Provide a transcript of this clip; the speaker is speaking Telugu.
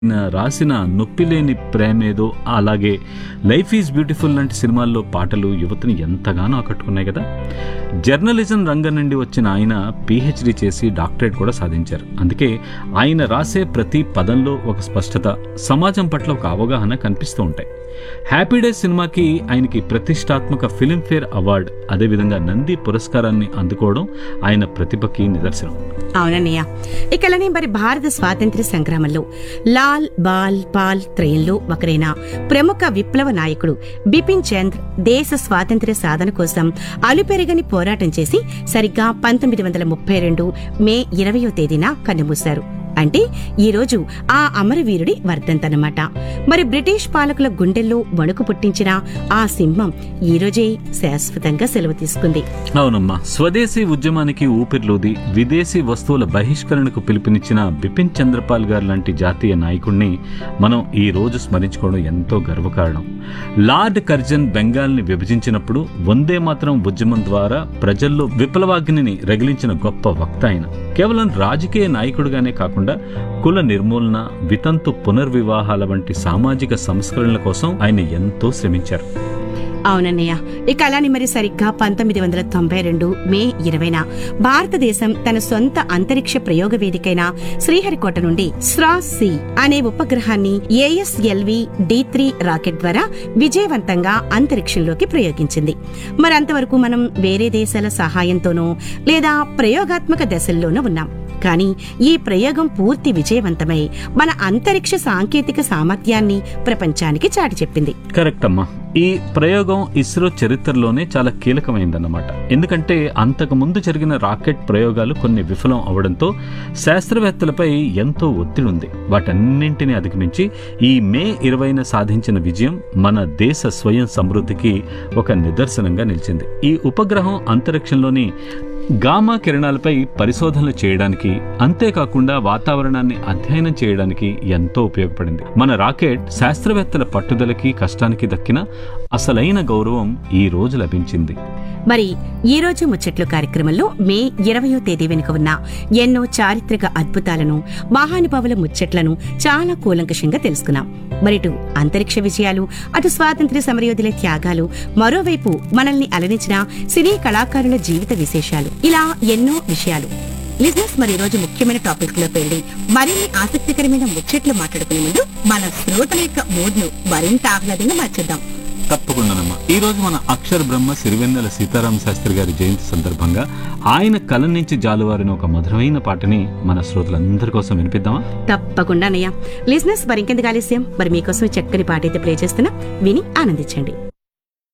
ఆయన రాసిన నొప్పిలేని ప్రేమేదో అలాగే లైఫ్ ఈజ్ బ్యూటిఫుల్ లాంటి సినిమాల్లో పాటలు యువతని ఎంతగానో ఆకట్టుకున్నాయి కదా జర్నలిజం రంగం నుండి వచ్చిన ఆయన పిహెచ్డి చేసి డాక్టరేట్ కూడా సాధించారు అందుకే ఆయన రాసే ప్రతి పదంలో ఒక స్పష్టత సమాజం పట్ల ఒక అవగాహన కనిపిస్తూ ఉంటాయి హ్యాపీ డేస్ సినిమాకి ఆయనకి ప్రతిష్టాత్మక ఫిల్మ్ఫేర్ అవార్డు అదేవిధంగా నంది పురస్కారాన్ని అందుకోవడం ఆయన ప్రతిభకి నిదర్శనం అవునన్నయ్య ఇక అలానే మరి భారత స్వాతంత్ర్య సంగ్రామంలో లాల్ బాల్ పాల్ త్రయంలో ఒకరైన ప్రముఖ విప్లవ నాయకుడు బిపిన్ చంద్ర్ దేశ స్వాతంత్ర్య సాధన కోసం అలుపెరగని పోరాటం చేసి సరిగ్గా పంతొమ్మిది వందల ముప్పై రెండు మే ఇరవయో తేదీన కన్నుమూశారు అంటే ఈ రోజు ఆ అమరవీరుడి వర్ధంతనమాట మరి బ్రిటిష్ పాలకుల గుండెల్లో వణుకు పుట్టించిన ఆ సింహం ఈ రోజే శాశ్వతంగా సెలవు తీసుకుంది అవునమ్మా స్వదేశీ ఉద్యమానికి ఊపిరిలోది విదేశీ వస్తువుల బహిష్కరణకు పిలుపునిచ్చిన బిపిన్ చంద్రపాల్ గారు లాంటి జాతీయ నాయకుడిని మనం ఈ రోజు స్మరించుకోవడం ఎంతో గర్వకారణం లార్డ్ కర్జన్ బెంగాల్ని విభజించినప్పుడు వందే మాత్రం ఉద్యమం ద్వారా ప్రజల్లో విప్లవాగ్నిని రగిలించిన గొప్ప వక్త ఆయన కేవలం రాజకీయ నాయకుడిగానే కాకుండా కుల నిర్మూలన వితంతు పునర్వివాహాల వంటి సామాజిక సంస్కరణల కోసం ఆయన ఎంతో శ్రమించారు అవునన్నయ్య ఇక అలానే మరి సరిగ్గా పంతొమ్మిది వందల తొంభై రెండు మే ఇరవైన భారతదేశం తన సొంత అంతరిక్ష ప్రయోగ వేదికైన శ్రీహరికోట నుండి స్రాస్ సి అనే ఉపగ్రహాన్ని ఏఎస్ఎల్వి డి త్రీ రాకెట్ ద్వారా విజయవంతంగా అంతరిక్షంలోకి ప్రయోగించింది మరి అంతవరకు మనం వేరే దేశాల సహాయంతోనో లేదా ప్రయోగాత్మక దశల్లోనూ ఉన్నాం కానీ ఈ ప్రయోగం పూర్తి విజయవంతమై మన అంతరిక్ష సాంకేతిక సామర్థ్యాన్ని ప్రపంచానికి చాటి చెప్పింది కరెక్ట్ అమ్మా ఈ ప్రయోగం ఇస్రో చరిత్రలోనే చాలా కీలకమైందన్నమాట ఎందుకంటే అంతకు ముందు జరిగిన రాకెట్ ప్రయోగాలు కొన్ని విఫలం అవడంతో శాస్త్రవేత్తలపై ఎంతో ఒత్తిడి ఉంది వాటన్నింటినీ అధిగమించి ఈ మే ఇరవైన సాధించిన విజయం మన దేశ స్వయం సమృద్ధికి ఒక నిదర్శనంగా నిలిచింది ఈ ఉపగ్రహం అంతరిక్షంలోని గామా కిరణాలపై పరిశోధనలు చేయడానికి అంతేకాకుండా వాతావరణాన్ని అధ్యయనం చేయడానికి ఎంతో ఉపయోగపడింది మన రాకెట్ శాస్త్రవేత్తల పట్టుదలకి కష్టానికి దక్కిన అసలైన గౌరవం ఈ రోజు లభించింది మరి ఈ రోజు ముచ్చట్లు కార్యక్రమంలో మే ఇరవయో తేదీ వెనుక ఉన్న ఎన్నో చారిత్రక అద్భుతాలను మహానుభావుల ముచ్చట్లను చాలా కూలంకషంగా తెలుసుకున్నాం మరి ఇటు అంతరిక్ష విజయాలు అటు స్వాతంత్ర్య సమరయోధుల త్యాగాలు మరోవైపు మనల్ని అలరించిన సినీ కళాకారుల జీవిత విశేషాలు ఇలా ఎన్నో విషయాలు లిజినెస్ మరి ఈ రోజు ముఖ్యమైన టాపిక్ లోకి వెళ్ళి మరిన్ని ఆసక్తికరమైన ముచ్చట్లు మాట్లాడుకునే ముందు మన శ్రోతల యొక్క మూడ్ ను మరింత ఆహ్లాదంగా మార్చేద్దాం తప్పకుండానమ్మా ఈ రోజు మన అక్షర బ్రహ్మ సిరివెన్నెల సీతారామ శాస్త్రి గారి జయంతి సందర్భంగా ఆయన కలం నుంచి జాలువారిన ఒక మధురమైన పాటని మన శ్రోతలందరి కోసం వినిపిద్దామా తప్పకుండా అన్నయ్య లిజినెస్ మరి ఇంకెందుకు ఆలస్యం మరి మీకోసం ఈ చక్కని పాట అయితే ప్లే చేస్తున్నా విని ఆనందించండి